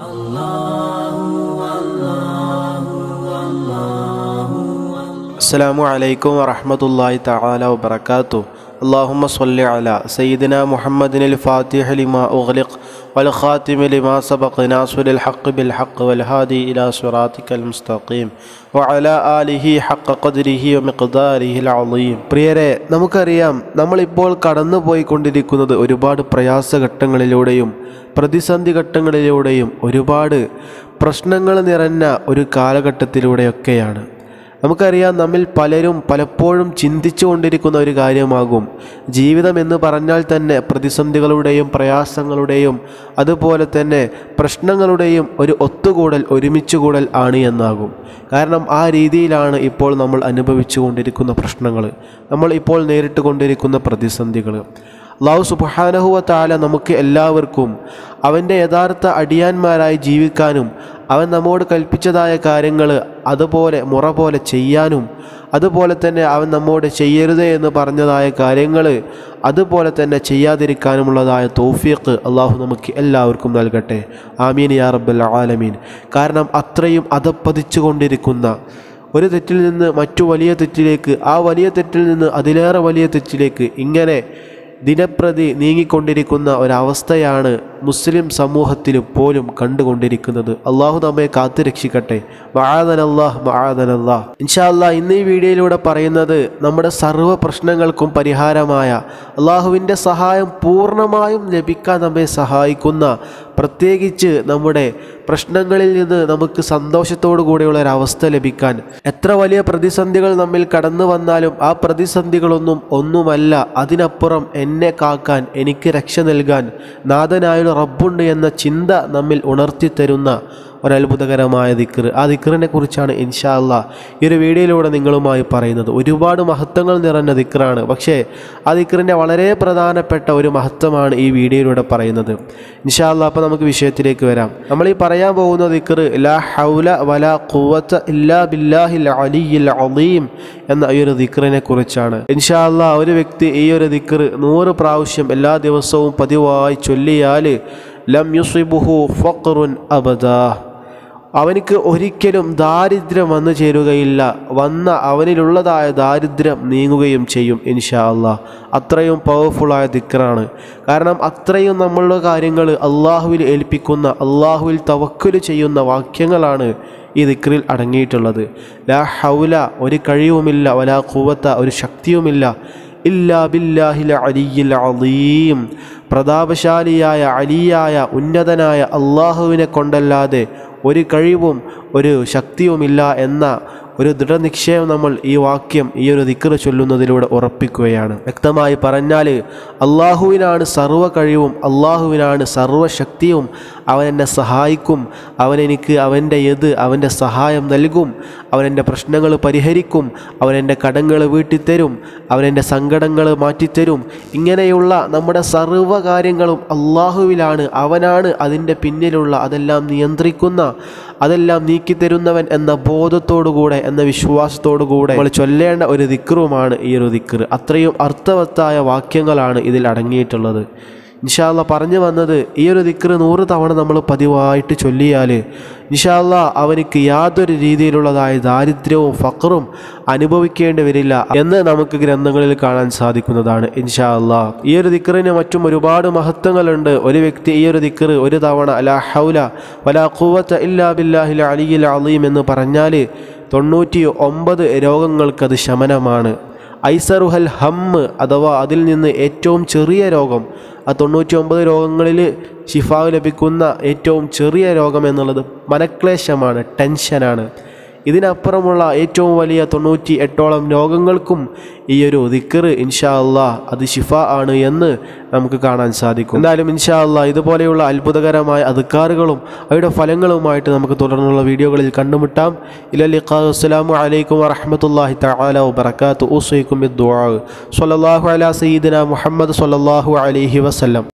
അസ്സലാമു അലൈക്കും വറഹ്മത്തുള്ളാഹി തആല വബറകാതു اللهم صل على سيدنا محمد الفاتح لما أغلق والخاتم لما سبق ناصر الحق بالحق والهادي إلى صراطك المستقيم وعلى آله حق قدره ومقداره العظيم പ്രിയരെ നമുക്കറിയാം നമ്മളിപ്പോൾ കടന്നു പോയിക്കൊണ്ടിരിക്കുന്നത് ഒരുപാട് പ്രയാസഘട്ടങ്ങളിലൂടെയും പ്രതിസന്ധി ഘട്ടങ്ങളിലൂടെയും ഒരുപാട് പ്രശ്നങ്ങൾ നിറഞ്ഞ ഒരു കാലഘട്ടത്തിലൂടെയൊക്കെയാണ് നമുക്കറിയാം നമ്മിൽ പലരും പലപ്പോഴും ചിന്തിച്ചു കൊണ്ടിരിക്കുന്ന ഒരു കാര്യമാകും ജീവിതം എന്ന് പറഞ്ഞാൽ തന്നെ പ്രതിസന്ധികളുടെയും പ്രയാസങ്ങളുടെയും അതുപോലെ തന്നെ പ്രശ്നങ്ങളുടെയും ഒരു ഒത്തുകൂടൽ ഒരുമിച്ചുകൂടൽ ആണ് എന്നാകും കാരണം ആ രീതിയിലാണ് ഇപ്പോൾ നമ്മൾ അനുഭവിച്ചു കൊണ്ടിരിക്കുന്ന പ്രശ്നങ്ങൾ നമ്മൾ ഇപ്പോൾ നേരിട്ട് കൊണ്ടിരിക്കുന്ന പ്രതിസന്ധികൾ അള്ളാഹു സുബാനഹുവ താല നമുക്ക് എല്ലാവർക്കും അവൻ്റെ യഥാർത്ഥ അടിയാന്മാരായി ജീവിക്കാനും അവൻ നമ്മോട് കൽപ്പിച്ചതായ കാര്യങ്ങൾ അതുപോലെ മുറ പോലെ ചെയ്യാനും അതുപോലെ തന്നെ അവൻ നമ്മോട് ചെയ്യരുതേ എന്ന് പറഞ്ഞതായ കാര്യങ്ങൾ അതുപോലെ തന്നെ ചെയ്യാതിരിക്കാനുമുള്ളതായ തൗഫീഖ് അള്ളാഹു നമുക്ക് എല്ലാവർക്കും നൽകട്ടെ ആമീൻ യാ റബ്ബൽ ആലമീൻ കാരണം അത്രയും അതപ്പതിച്ചു കൊണ്ടിരിക്കുന്ന ഒരു തെറ്റിൽ നിന്ന് മറ്റു വലിയ തെറ്റിലേക്ക് ആ വലിയ തെറ്റിൽ നിന്ന് അതിലേറെ വലിയ തെറ്റിലേക്ക് ഇങ്ങനെ ദിനപ്രതി നീങ്ങിക്കൊണ്ടിരിക്കുന്ന ഒരവസ്ഥയാണ് മുസ്ലിം സമൂഹത്തിൽ പോലും കണ്ടുകൊണ്ടിരിക്കുന്നത് അള്ളാഹു നമ്മെ കാത്തു രക്ഷിക്കട്ടെ മഹാദനല്ലാഹ് മഹാദനല്ലാഹ് ഇൻഷാ അല്ലാഹ് ഇന്ന് ഈ വീഡിയോയിലൂടെ പറയുന്നത് നമ്മുടെ സർവ്വ പ്രശ്നങ്ങൾക്കും പരിഹാരമായ അള്ളാഹുവിൻ്റെ സഹായം പൂർണ്ണമായും ലഭിക്കാൻ നമ്മെ സഹായിക്കുന്ന പ്രത്യേകിച്ച് നമ്മുടെ പ്രശ്നങ്ങളിൽ നിന്ന് നമുക്ക് സന്തോഷത്തോടു കൂടിയുള്ള ഒരു അവസ്ഥ ലഭിക്കാൻ എത്ര വലിയ പ്രതിസന്ധികൾ നമ്മിൽ കടന്നു വന്നാലും ആ പ്രതിസന്ധികളൊന്നും ഒന്നുമല്ല അതിനപ്പുറം എന്നെ കാക്കാൻ എനിക്ക് രക്ഷ നൽകാൻ നാഥനായൊരു റബ്ബുണ്ട് എന്ന ചിന്ത നമ്മിൽ ഉണർത്തി തരുന്ന ഒരത്ഭുതകരമായ ദിക്കർ ആ ദിക്കറിനെ കുറിച്ചാണ് ഇൻഷാ അല്ലാ ഈ ഒരു വീഡിയോയിലൂടെ നിങ്ങളുമായി പറയുന്നത് ഒരുപാട് മഹത്വങ്ങൾ നിറഞ്ഞ ദിക്കറാണ് പക്ഷേ ആ ദിക്കറിൻ്റെ വളരെ പ്രധാനപ്പെട്ട ഒരു മഹത്വമാണ് ഈ വീഡിയോയിലൂടെ പറയുന്നത് ഇൻഷാ അല്ലാ അപ്പോൾ നമുക്ക് വിഷയത്തിലേക്ക് വരാം നമ്മൾ ഈ പറയാൻ പോകുന്ന ദിക്കർ ലാ ഹൗല വല ഖുവത്ത ഇല്ലാ ബില്ലാഹിൽ അലിയിൽ അലീം എന്ന ഈ ഒരു ദിക്കറിനെ കുറിച്ചാണ് ഇൻഷാ അല്ലാ ഒരു വ്യക്തി ഈ ഒരു ദിക്കർ നൂറ് പ്രാവശ്യം എല്ലാ ദിവസവും പതിവായി ചൊല്ലിയാൽ ലം യുസിബുഹു ഫഖറുൻ അബദാ അവനിക്ക് ഒരിക്കലും ദാരിദ്ര്യം വന്നു ചേരുകയില്ല വന്ന അവനിലുള്ളതായ ദാരിദ്ര്യം നീങ്ങുകയും ചെയ്യും ഇൻഷാ അള്ളാഹ് അത്രയും പവർഫുള്ളായ ദിക്കറാണ് കാരണം അത്രയും നമ്മളുടെ കാര്യങ്ങൾ അള്ളാഹുവിൽ ഏൽപ്പിക്കുന്ന അള്ളാഹുവിൽ തവക്കുൽ ചെയ്യുന്ന വാക്യങ്ങളാണ് ഈ ദിക്റിൽ അടങ്ങിയിട്ടുള്ളത് ലാ ഹൗല ഒരു കഴിവുമില്ല വലാ കൂവത്ത ഒരു ശക്തിയുമില്ല ഇല്ലാ ബില്ലാഹിൽ അലിയിൽ അലീം പ്രതാപശാലിയായ അലിയായ ഉന്നതനായ അള്ളാഹുവിനെ കൊണ്ടല്ലാതെ ഒരു കഴിവും ഒരു ശക്തിയുമില്ല എന്ന ഒരു ദൃഢനിശ്ചയം നമ്മൾ ഈ വാക്യം ഈ ഒരു ദിക്കറ് ചൊല്ലുന്നതിലൂടെ ഉറപ്പിക്കുകയാണ് വ്യക്തമായി പറഞ്ഞാൽ അള്ളാഹുവിനാണ് സർവ്വ കഴിവും അള്ളാഹുവിനാണ് സർവ്വശക്തിയും അവൻ എന്നെ സഹായിക്കും അവൻ എനിക്ക് അവൻ്റെ എത് അവൻ്റെ സഹായം നൽകും അവൻ എൻ്റെ പ്രശ്നങ്ങൾ പരിഹരിക്കും അവൻ എൻ്റെ കടങ്ങൾ വീട്ടിത്തരും അവൻ എൻ്റെ സങ്കടങ്ങൾ മാറ്റിത്തരും ഇങ്ങനെയുള്ള നമ്മുടെ സർവ്വ കാര്യങ്ങളും അള്ളാഹുവിലാണ് അവനാണ് അതിൻ്റെ പിന്നിലുള്ള അതെല്ലാം നിയന്ത്രിക്കുന്ന അതെല്ലാം നീക്കിത്തരുന്നവൻ എന്ന ബോധത്തോടുകൂടെ എന്ന വിശ്വാസത്തോടുകൂടെ നമ്മൾ ചൊല്ലേണ്ട ഒരു ദിക്റുമാണ് ഈ ഒരു ദിക്റ് അത്രയും അർത്ഥവത്തായ വാക്യങ്ങളാണ് ഇതിൽ അടങ്ങിയിട്ടുള്ളത് നിഷാല്ല പറഞ്ഞു വന്നത് ഈ ഒരു ദിക്റ് നൂറ് തവണ നമ്മൾ പതിവായിട്ട് ചൊല്ലിയാൽ നിഷാല്ല അവനിക്ക് യാതൊരു രീതിയിലുള്ളതായ ദാരിദ്ര്യവും ഫക്റും അനുഭവിക്കേണ്ടി വരില്ല എന്ന് നമുക്ക് ഗ്രന്ഥങ്ങളിൽ കാണാൻ സാധിക്കുന്നതാണ് ഇൻഷാ അല്ലാ ഈ ഒരു ദിക്റിന് മറ്റും ഒരുപാട് മഹത്വങ്ങളുണ്ട് ഒരു വ്യക്തി ഈ ഒരു ദിക്റ് ഒരു തവണ അലാ ഹൗല വലാ ഖുവത്ത ഇല്ലാ ബില്ലാഹിൽ അലിയിൽ അലീം എന്ന് പറഞ്ഞാൽ തൊണ്ണൂറ്റി ഒമ്പത് രോഗങ്ങൾക്കത് ശമനമാണ് ഐസറുഹൽ ഹമ്മ് അഥവാ അതിൽ നിന്ന് ഏറ്റവും ചെറിയ രോഗം ആ തൊണ്ണൂറ്റി ഒമ്പത് രോഗങ്ങളിൽ ഷിഫാവ് ലഭിക്കുന്ന ഏറ്റവും ചെറിയ രോഗം എന്നുള്ളത് മനക്ലേശമാണ് ടെൻഷനാണ് ഇതിനപ്പുറമുള്ള ഏറ്റവും വലിയ തൊണ്ണൂറ്റി എട്ടോളം രോഗങ്ങൾക്കും ഈ ഒരു ദിക്കർ ഇൻഷാ അള്ളാ അത് ഷിഫ ആണ് എന്ന് നമുക്ക് കാണാൻ സാധിക്കും എന്തായാലും ഇൻഷാ അള്ളാ ഇതുപോലെയുള്ള അത്ഭുതകരമായ അധികാറുകളും അവയുടെ ഫലങ്ങളുമായിട്ട് നമുക്ക് തുടർന്നുള്ള വീഡിയോകളിൽ കണ്ടുമുട്ടാം ഇലലിഖാ അസ്സലാമു അലൈക്കും വറഹമത്തല്ലാഹി തആല വബറകാത്തു ഉസൈക്കും ബിദ്ദുആ സ്വല്ലല്ലാഹു അലാ സയ്യിദിന മുഹമ്മദ് സ്വല്ലല്ലാഹു അലൈഹി വസല്ലം